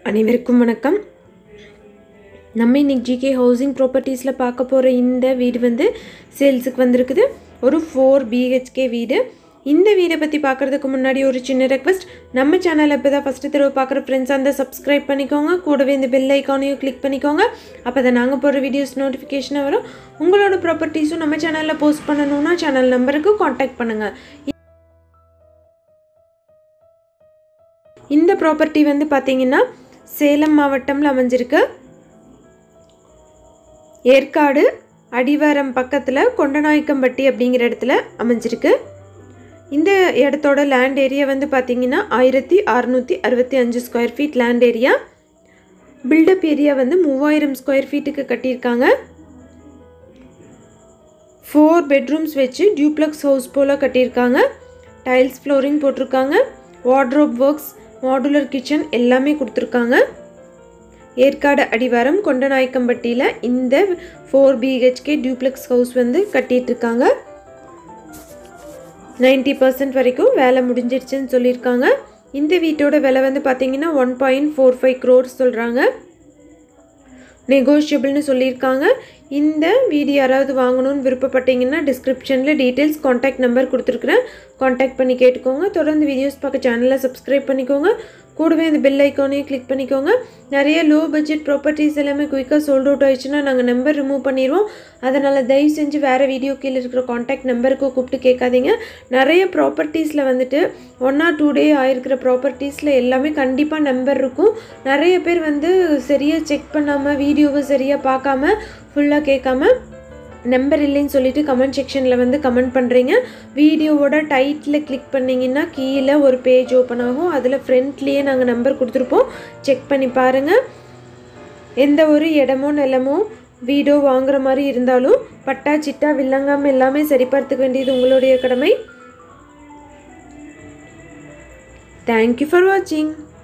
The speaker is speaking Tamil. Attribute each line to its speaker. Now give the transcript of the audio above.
Speaker 1: அனைவருக்கும் வணக்கம் நம்ம இன்னைக்கு ஜிகே ஹவுசிங் ப்ராப்பர்ட்டிஸில் பார்க்க போகிற இந்த வீடு வந்து சேல்ஸுக்கு வந்திருக்குது ஒரு ஃபோர் பிஹெச்கே வீடு இந்த வீடை பற்றி பார்க்குறதுக்கு முன்னாடி ஒரு சின்ன ரெக்வஸ்ட் நம்ம சேனலை இப்போ தான் ஃபஸ்ட்டு தடவை பார்க்குற ஃப்ரெண்ட்ஸ் அந்த சப்ஸ்கிரைப் பண்ணிக்கோங்க கூடவே இந்த பெல் ஐக்கானையும் கிளிக் பண்ணிக்கோங்க அப்போ தான் நாங்கள் போடுற வீடியோஸ் நோட்டிஃபிகேஷனாக வரும் உங்களோட ப்ராப்பர்ட்டிஸும் நம்ம சேனலில் போஸ்ட் பண்ணணுன்னா சேனல் நம்பருக்கு காண்டாக்ட் பண்ணுங்கள் இந்த ப்ராப்பர்ட்டி வந்து பார்த்தீங்கன்னா சேலம் மாவட்டம்ல அமைஞ்சிருக்கு ஏற்காடு அடிவாரம் பக்கத்தில் கொண்டநாயக்கம்பட்டி அப்படிங்கிற இடத்துல அமைஞ்சிருக்கு இந்த இடத்தோட லேண்ட் ஏரியா வந்து பார்த்தீங்கன்னா ஆயிரத்தி அறநூற்றி அறுபத்தி அஞ்சு square feet land area built-up area வந்து மூவாயிரம் ஸ்கொயர் ஃபீட்டுக்கு கட்டியிருக்காங்க ஃபோர் பெட்ரூம்ஸ் வச்சு டியூப்ளக்ஸ் ஹவுஸ் போல் கட்டியிருக்காங்க டைல்ஸ் ஃப்ளோரிங் போட்டிருக்காங்க வார்ட்ரோப் ஒர்க்ஸ் மாடுலர் கிச்சன் எல்லாமே கொடுத்துருக்காங்க ஏற்காடு அடிவாரம் கொண்டநாயக்கம்பட்டியில் இந்த ஃபோர் பிஹெச்கே டியூப்ளெக்ஸ் ஹவுஸ் வந்து கட்டிட்டு இருக்காங்க நைன்டி பர்சன்ட் வரைக்கும் வேலை முடிஞ்சிடுச்சுன்னு சொல்லியிருக்காங்க இந்த வீட்டோட விலை வந்து பார்த்தீங்கன்னா one point four five crores சொல்கிறாங்க நெகோஷியபிள்னு சொல்லியிருக்காங்க இந்த வீடு யாராவது வாங்கணும்னு விருப்பப்பட்டீங்கன்னா டிஸ்கிரிப்ஷனில் டீட்டெயில்ஸ் காண்டாக்ட் நம்பர் கொடுத்துருக்குறேன் காண்டாக்ட் பண்ணி கேட்டுக்கோங்க தொடர்ந்து வீடியோஸ் பார்க்க சேனலை சப்ஸ்கிரைப் பண்ணிக்கோங்க கூடவே அந்த பெல் ஐக்கானையும் கிளிக் பண்ணிக்கோங்க நிறைய லோ பட்ஜெட் ப்ராப்பர்ட்டிஸ் எல்லாமே குயிக்காக சோல்ட் அவுட் ஆயிடுச்சுன்னா நாங்கள் நம்பர் ரிமூவ் பண்ணிடுவோம் அதனால் தயவு செஞ்சு வேறு வீடியோ கீழே இருக்கிற காண்டாக்ட் நம்பருக்கு கூப்பிட்டு கேட்காதீங்க நிறைய ப்ராப்பர்ட்டிஸில் வந்துட்டு ஒன் ஆர் டூ டே ஆயிருக்கிற ப்ராப்பர்ட்டிஸில் எல்லாமே கண்டிப்பாக நம்பர் இருக்கும் நிறைய பேர் வந்து சரியாக செக் பண்ணாமல் வீடியோவை சரியாக பார்க்காம ஃபுல்லாக கேட்காம நம்பர் இல்லைன்னு சொல்லிட்டு கமெண்ட் செக்ஷனில் வந்து கமெண்ட் பண்ணுறீங்க வீடியோவோட டைட்டில் கிளிக் பண்ணிங்கன்னா கீழே ஒரு பேஜ் ஓப்பன் ஆகும் அதில் ஃப்ரண்ட்லேயே நாங்கள் நம்பர் கொடுத்துருப்போம் செக் பண்ணி பாருங்கள் எந்த ஒரு இடமோ நிலமோ வீடோ வாங்குற மாதிரி இருந்தாலும் பட்டா சிட்டா வில்லங்கம் எல்லாமே சரிபார்த்துக்க வேண்டியது உங்களுடைய கடமை தேங்க்யூ ஃபார் வாட்சிங்